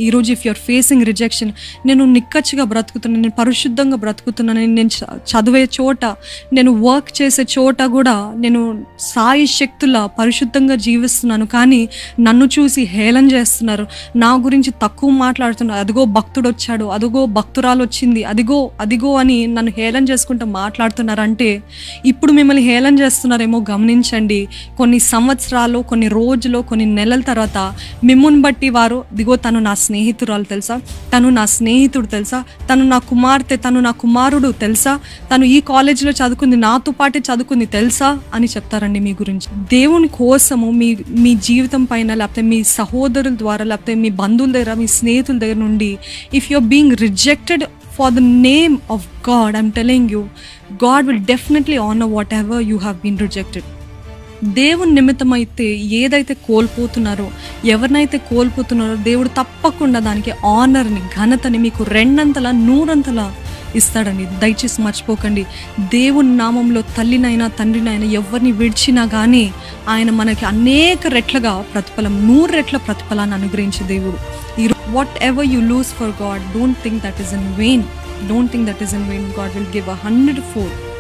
ఈరోజు if you're facing rejection నేను నిక్కచ్చిగా బ్రతుకుతున్నాను నేను పరిశుద్ధంగా బ్రతుకుతున్నాను నేను చ- చదివే చోట నేను వర్క్ చేసే చోట కూడా నేను సాయి శక్తుల పరిశుద్ధంగా జీవిస్తున్నాను కానీ నన్ను చూసి హేళన చేస్తున్నారు నా గురించి తక్కువ మాట్లాడుతున్నారు అదిగో భక్తుడు వచ్చాడు అదిగో భక్తురాలు వచ్చింది అదిగో అదిగో అని నన్ను హేళన చేసుకుంటూ మాట్లాడుతున్నారు అంటే ఇప్పుడు మిమ్మల్ని హేళన చేస్తున్నారేమో గమనించండి కొన్ని సంవత్సరాలు కొన్ని రోజులు కొన్ని నెలల తర్వాత మిమ్ముని బట్టి వారు దిగో తను నా స్నేహితురాలు తెలుసా తను నా స్నేహితుడు తెలుసా తను నా కుమార్తె తను నా కుమారుడు తెలుసా తను ఈ కాలేజీలో చదువుకుంది నాతో పాటే చదువుకుంది తెలుసా అని చెప్తారండి మీ గురించి దేవుని కోసము మీ మీ జీవితం పైన లేకపోతే మీ సహోదరుల ద్వారా లేకపోతే మీ బంధువుల దగ్గర మీ స్నేహితుల దగ్గర నుండి if you're being rejected for the name of God I'm telling you God will definitely honour whatever you have been rejected దేవుని నిమిత్తమైతే ఏదైతే కోల్పోతున్నారో ఎవరినైతే కోల్పోతున్నారో దేవుడు తప్పకుండా దానికి ఆనర్ని ఘనతని మీకు రెండంతల నూరంతల ఇస్తాడండి దయచేసి మర్చిపోకండి దేవుని నామంలో తల్లినైనా తండ్రినైనా ఎవరిని విడిచినా కానీ ఆయన మనకి అనేక రెట్లుగా ప్రతిఫలం నూరు రెట్ల ప్రతిఫలాన్ని అనుగ్రహించే దేవుడు ఈ whatever you lose for God don't think that is in vain don't think that is in vain God will give a hundred four